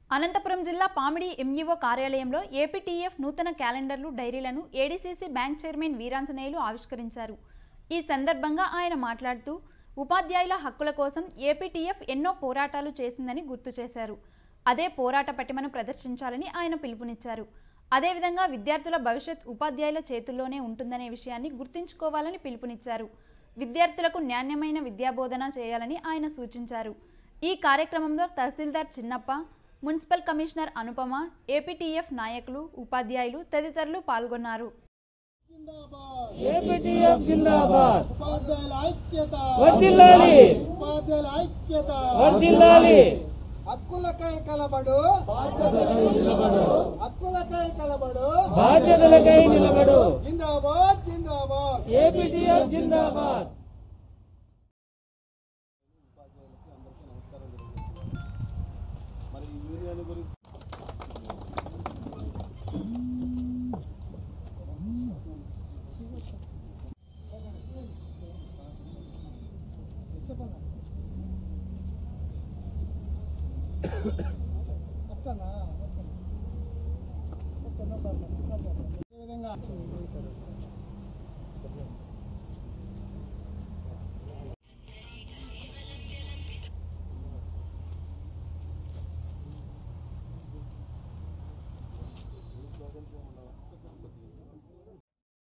అనంతపురం జిల్లా పామిడి ఎంఈఓ కార్యాలయంలో ఏపీటీఎఫ్ నూతన క్యాలెండర్లు డైరీలను ఏడీసీసీ బ్యాంక్ చైర్మన్ వీరాంజనేయులు ఆవిష్కరించారు ఈ సందర్భంగా ఆయన మాట్లాడుతూ ఉపాధ్యాయుల హక్కుల కోసం ఏపీటీఎఫ్ ఎన్నో పోరాటాలు చేసిందని గుర్తు చేశారు అదే పోరాట పటిమను ప్రదర్శించాలని ఆయన పిలుపునిచ్చారు అదేవిధంగా విద్యార్థుల భవిష్యత్ ఉపాధ్యాయుల చేతుల్లోనే ఉంటుందనే విషయాన్ని గుర్తుంచుకోవాలని పిలుపునిచ్చారు విద్యార్థులకు నాణ్యమైన విద్యాబోధన చేయాలని ఆయన సూచించారు ఈ కార్యక్రమంలో తహసీల్దార్ చిన్నప్ప మున్సిపల్ కమిషనర్ అనుపమ ఏపీటీఎఫ్ నాయకులు ఉపాధ్యాయులు తదితరులు పాల్గొన్నారు జిందాబాద్ ఏపీటీఎఫ్ జిందాబాద్ ఉపాధ్యాయుల ఐక్యత వర్ధిల్లాలి ఉపాధ్యాయుల ఐక్యత వర్ధిల్లాలి హక్కులకై కలబడు హక్కులకై కలబడు బాధ్యతలకై నిలబడు జిందాబాద్ జిందాబాద్ ఏపీటీఎఫ్ జిందాబాద్ మరి ఈ యూనియన్ గురించి అట్టనా